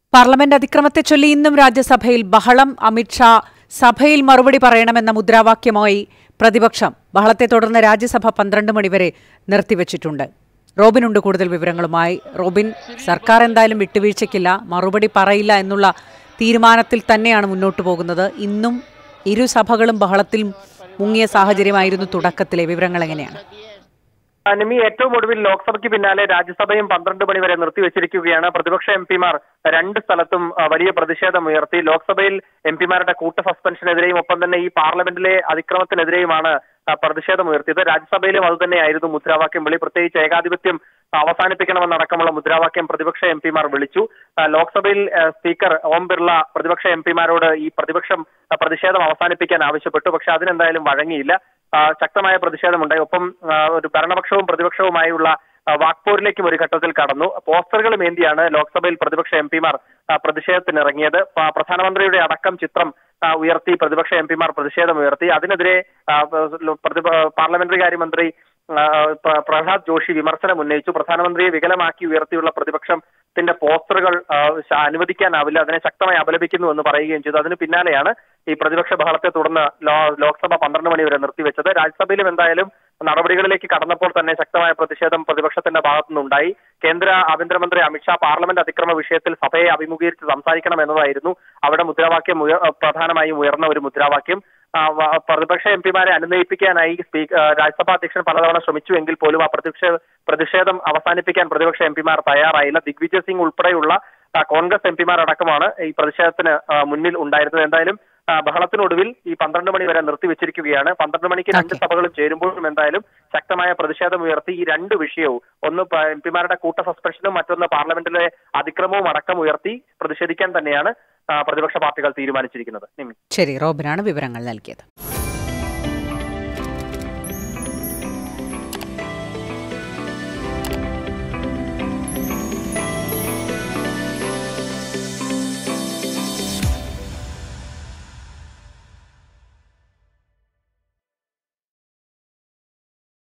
Parliament അതിക്രമത്തെ ചൊല്ലി ഇന്നും രാജ്യസഭയിൽ ബഹളം അമിത്ഷാ സഭയിൽ മറുപടി പറയണമെന്ന മുദ്രാവാക്യമായി പ്രതിപക്ഷം ബഹളത്തെ തുടർന്ന് രാജ്യസഭ പന്ത്രണ്ട് മണിവരെ നിർത്തിവച്ചിട്ടുണ്ട് റോബിനുണ്ട് കൂടുതൽ വിവരങ്ങളുമായി റോബിൻ സർക്കാർ എന്തായാലും വിട്ടുവീഴ്ചയ്ക്കില്ല മറുപടി പറയില്ല എന്നുള്ള തീരുമാനത്തിൽ തന്നെയാണ് മുന്നോട്ടു പോകുന്നത് ഇന്നും ഇരു സഭകളും ബഹളത്തിൽ മുങ്ങിയ സാഹചര്യമായിരുന്നു തുടക്കത്തിലെ വിവരങ്ങൾ എങ്ങനെയാണ് നിമി ഏറ്റവും ഒടുവിൽ ലോക്സഭയ്ക്ക് പിന്നാലെ രാജ്യസഭയും പന്ത്രണ്ട് മണി വരെ നിർത്തിവെച്ചിരിക്കുകയാണ് പ്രതിപക്ഷ എം പിമാർ രണ്ട് സ്ഥലത്തും ആ, വലിയ പ്രതിഷേധം ഉയർത്തി ലോക്സഭയിൽ എം പിമാരുടെ കൂട്ട സസ്പെൻഷനെതിരെയും ഒപ്പം തന്നെ ഈ പാർലമെന്റിലെ അതിക്രമത്തിനെതിരെയുമാണ് ആ, പ്രതിഷേധം ഉയർത്തിയത് രാജ്യസഭയിലും അതുതന്നെയായിരുന്നു മുദ്രാവാക്യം വിളി പ്രത്യേകിച്ച് ഏകാധിപത്യം അവസാനിപ്പിക്കണമെന്നടക്കമുള്ള മുദ്രാവാക്യം പ്രതിപക്ഷ എം പിമാർ വിളിച്ചു ആ, ലോക്സഭയിൽ ആ, സ്പീക്കർ ഓം ബിർള പ്രതിപക്ഷ എം പിമാരോട് ഈ പ്രതിപക്ഷം ആ, പ്രതിഷേധം അവസാനിപ്പിക്കാൻ ആവശ്യപ്പെട്ടു പക്ഷെ അതിനെന്തായാലും വഴങ്ങിയില്ല ആ, ശക്തമായ പ്രതിഷേധമുണ്ടായി ഒപ്പം ആ, ഒരു ഭരണപക്ഷവും പ്രതിപക്ഷവുമായുള്ള ആ, വാക്പോരിലേക്കും ഒരു ഘട്ടത്തിൽ കടന്നു പോസ്റ്ററുകളും ഏന്തിയാണ് ലോക്സഭയിൽ പ്രതിപക്ഷ എം പിമാർ പ്രതിഷേധത്തിനിറങ്ങിയത് പ- പ്രധാനമന്ത്രിയുടെ അടക്കം ചിത്രം ആ, ഉയർത്തി പ്രതിപക്ഷ എം പിമാർ പ്രതിഷേധം ഉയർത്തി അതിനെതിരെ ആ, പ്രതിപ- പാർലമെന്ററി കാര്യമന്ത്രി ആ, പ്ര- പ്രഹ്ലാദ് ജോഷി വിമർശനം ഉന്നയിച്ചു പ്രധാനമന്ത്രിയെ വികലമാക്കി ഉയർത്തിയുള്ള പ്രതിപക്ഷത്തിന്റെ പോസ്റ്ററുകൾ ആ, ശ- അനുവദിക്കാനാവില്ല അതിനെ ശക്തമായി അപലപിക്കുന്നു എന്ന് പറയുകയും ചെയ്തു അതിന് പിന്നാലെയാണ് ഈ പ്രതിപക്ഷ ബഹളത്തെ തുടർന്ന് ലോ- ലോക്സഭ പന്ത്രണ്ട് മണി വരെ നിർത്തിവെച്ചത് രാജ്യസഭയിലും എന്തായാലും നടപടികളിലേക്ക് കടന്നപ്പോൾ തന്നെ ശക്തമായ പ്രതിഷേധം പ്രതിപക്ഷത്തിന്റെ ഭാഗത്തുനിന്നുണ്ടായി കേന്ദ്ര ആഭ്യന്തരമന്ത്രി അമിത്ഷാ പാർലമെന്റ് അതിക്രമ വിഷയത്തിൽ സഭയെ അഭിമുഖീകരിച്ച് സംസാരിക്കണം എന്നതായിരുന്നു അവിടെ മുദ്രാവാക്യം ഉയ- പ്രധാനമായും ഉയർന്ന ഒരു മുദ്രാവാക്യം ആ, വ- പ്രതിപക്ഷ എം പിമാരെ അനുനയിപ്പിക്കാനായി സ്പീക്കർ രാജ്യസഭാ അധ്യക്ഷൻ പലതവണ ശ്രമിച്ചുവെങ്കിൽ പോലും ആ പ്രതിപക്ഷ പ്രതിഷേധം അവസാനിപ്പിക്കാൻ പ്രതിപക്ഷ എം പിമാർ തയ്യാറായില്ല ദിഗ്വിജയ് സിംഗ് ഉൾപ്പെടെയുള്ള ആ, കോൺഗ്രസ് എം പിമാർ അടക്കമാണ് ഈ പ്രതിഷേധത്തിന് ആ, മുന്നിൽ ഉണ്ടായിരുന്നത് എന്തായാലും ആ, ബഹളത്തിനൊടുവിൽ ഈ പന്ത്രണ്ട് മണി വരെ നിർത്തിവെച്ചിരിക്കുകയാണ് പന്ത്രണ്ട് മണിക്ക് രണ്ട് Okay. സഭകളും ചേരുമ്പോഴും എന്തായാലും ശക്തമായ പ്രതിഷേധം ഉയർത്തി ഈ രണ്ട് വിഷയവും ഒന്ന് പ- എം പിമാരുടെ കൂട്ട സസ്പെൻഷനും മറ്റൊന്ന് പാർലമെന്റിലെ അതിക്രമവും അടക്കം ഉയർത്തി പ്രതിഷേധിക്കാൻ തന്നെയാണ് ആ, പ്രതിപക്ഷ പാർട്ടികൾ തീരുമാനിച്ചിരിക്കുന്നത് നിമി ശരി റോബിനാണ് വിവരങ്ങൾ നൽകിയത്